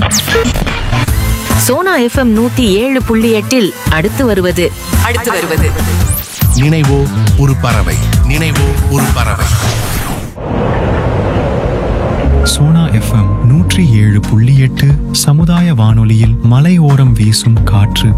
Sona FM நூத்தி ஏழு புள்ளி எட்டில் அடுத்து வருவது அடுத்து வருவது நினைவோ ஒரு பறவை நினைவோ ஒரு பறவை சோனா எஃப்எம் நூற்றி ஏழு புள்ளி எட்டு சமுதாய வானொலியில் மலையோரம் வீசும் காற்று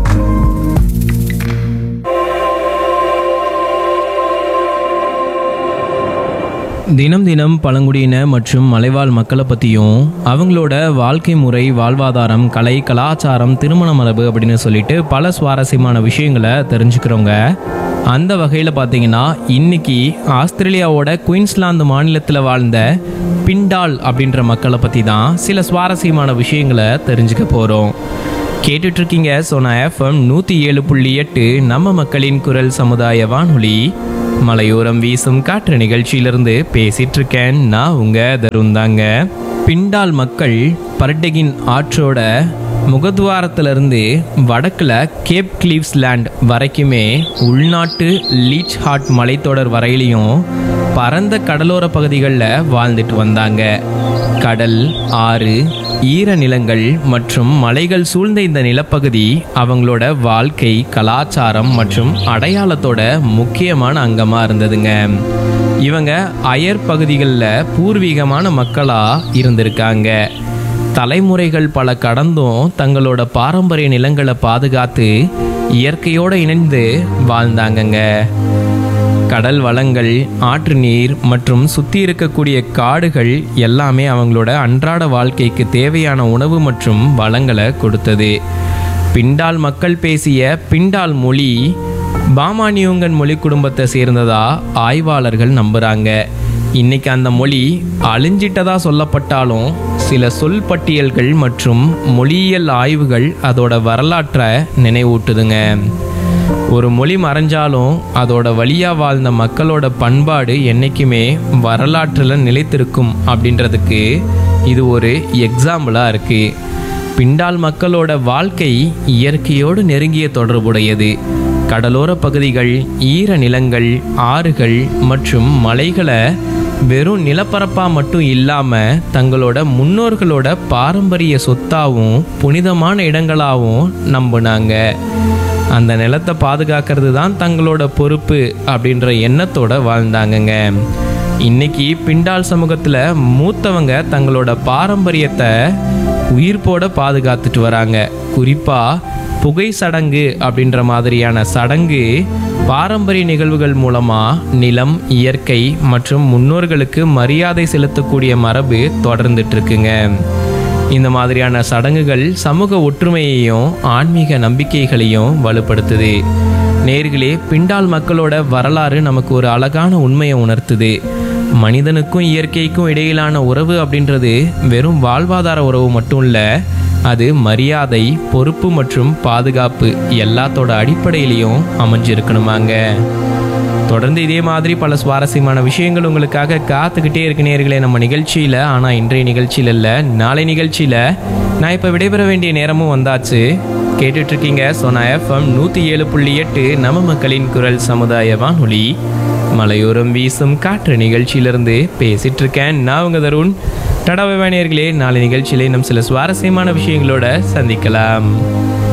தினம் தினம் பழங்குடியின மற்றும் மலைவாழ் மக்களை பற்றியும் அவங்களோட வாழ்க்கை முறை வாழ்வாதாரம் கலை கலாச்சாரம் திருமண மரபு அப்படின்னு சொல்லிட்டு பல சுவாரஸ்யமான விஷயங்களை தெரிஞ்சுக்கிறோங்க அந்த வகையில் பார்த்தீங்கன்னா இன்னைக்கு ஆஸ்திரேலியாவோட குயின்ஸ்லாந்து மாநிலத்தில் வாழ்ந்த பிண்டால் அப்படின்ற மக்களை பற்றி தான் சில சுவாரஸ்யமான விஷயங்களை தெரிஞ்சுக்க போகிறோம் கேட்டுட்டு இருக்கீங்க சோனா எஃப்எம் நூற்றி ஏழு புள்ளி எட்டு நம்ம மக்களின் குரல் சமுதாய வானொலி மலையோரம் வீசும் காற்று நிகழ்ச்சியிலிருந்து பேசிட்டு இருக்கேன் நான் உங்க தருண் தாங்க பிண்டால் மக்கள் பர்டெகின் ஆற்றோட முகத்வாரத்திலிருந்து வடக்குல கேப் கிளீவ்ஸ் லேண்ட் வரைக்குமே உள்நாட்டு லீச் ஹாட் மலைத்தொடர் வரையிலையும் பரந்த கடலோர பகுதிகளில் வாழ்ந்துட்டு வந்தாங்க கடல் ஆறு ஈர நிலங்கள் மற்றும் மலைகள் சூழ்ந்த இந்த நிலப்பகுதி அவங்களோட வாழ்க்கை கலாச்சாரம் மற்றும் அடையாளத்தோட முக்கியமான அங்கமாக இருந்ததுங்க இவங்க அயர் பகுதிகளில் பூர்வீகமான மக்களாக இருந்திருக்காங்க தலைமுறைகள் பல கடந்தும் தங்களோட பாரம்பரிய நிலங்களை பாதுகாத்து இயற்கையோடு இணைந்து வாழ்ந்தாங்கங்க கடல் வளங்கள் ஆற்று நீர் மற்றும் சுற்றி இருக்கக்கூடிய காடுகள் எல்லாமே அவங்களோட அன்றாட வாழ்க்கைக்கு தேவையான உணவு மற்றும் வளங்களை கொடுத்தது பிண்டால் மக்கள் பேசிய பிண்டால் மொழி பாமானியோங்கன் மொழி குடும்பத்தை சேர்ந்ததா ஆய்வாளர்கள் நம்புகிறாங்க இன்னைக்கு அந்த மொழி அழிஞ்சிட்டதா சொல்லப்பட்டாலும் சில சொல் பட்டியல்கள் மற்றும் மொழியியல் ஆய்வுகள் அதோட வரலாற்றை நினைவூட்டுதுங்க ஒரு மொழி மறைஞ்சாலும் அதோட வழியாக வாழ்ந்த மக்களோட பண்பாடு என்றைக்குமே வரலாற்றில் நிலைத்திருக்கும் அப்படின்றதுக்கு இது ஒரு எக்ஸாம்பிளாக இருக்குது பிண்டால் மக்களோட வாழ்க்கை இயற்கையோடு நெருங்கிய தொடர்புடையது கடலோர பகுதிகள் ஈர நிலங்கள் ஆறுகள் மற்றும் மலைகளை வெறும் நிலப்பரப்பா மட்டும் இல்லாமல் தங்களோட முன்னோர்களோட பாரம்பரிய சொத்தாவும் புனிதமான இடங்களாகவும் நம்பினாங்க அந்த நிலத்தை பாதுகாக்கிறது தான் தங்களோட பொறுப்பு அப்படின்ற எண்ணத்தோட வாழ்ந்தாங்கங்க இன்னைக்கு பிண்டால் சமூகத்தில் மூத்தவங்க தங்களோட பாரம்பரியத்தை உயிர்ப்போட பாதுகாத்துட்டு வராங்க குறிப்பாக புகை சடங்கு அப்படின்ற மாதிரியான சடங்கு பாரம்பரிய நிகழ்வுகள் மூலமாக நிலம் இயற்கை மற்றும் முன்னோர்களுக்கு மரியாதை செலுத்தக்கூடிய மரபு தொடர்ந்துட்டு இருக்குங்க இந்த மாதிரியான சடங்குகள் சமூக ஒற்றுமையையும் ஆன்மீக நம்பிக்கைகளையும் வலுப்படுத்துது நேர்களே பிண்டால் மக்களோட வரலாறு நமக்கு ஒரு அழகான உண்மையை உணர்த்துது மனிதனுக்கும் இயற்கைக்கும் இடையிலான உறவு அப்படின்றது வெறும் வாழ்வாதார உறவு மட்டும் இல்லை அது மரியாதை பொறுப்பு மற்றும் பாதுகாப்பு எல்லாத்தோட அடிப்படையிலையும் அமைஞ்சிருக்கணுமாங்க தொடர்ந்து இதே மாதிரி பல சுவாரஸ்யமான விஷயங்கள் உங்களுக்காக காத்துக்கிட்டே இருக்கு நேர்களே நம்ம நிகழ்ச்சியில் ஆனால் இன்றைய நிகழ்ச்சியில் இல்லை நாளை நிகழ்ச்சியில் நான் இப்போ விடைபெற வேண்டிய நேரமும் வந்தாச்சு கேட்டுட்டு இருக்கீங்க சோனா எஃப்எம் நூற்றி ஏழு புள்ளி எட்டு நம்ம மக்களின் குரல் சமுதாய வானொலி மலையோரம் வீசும் காற்று நிகழ்ச்சியிலிருந்து பேசிட்டு இருக்கேன் நான் உங்க தருண் டடாவை நேயர்களே நாளை நிகழ்ச்சியிலே நம் சில சுவாரஸ்யமான விஷயங்களோட சந்திக்கலாம்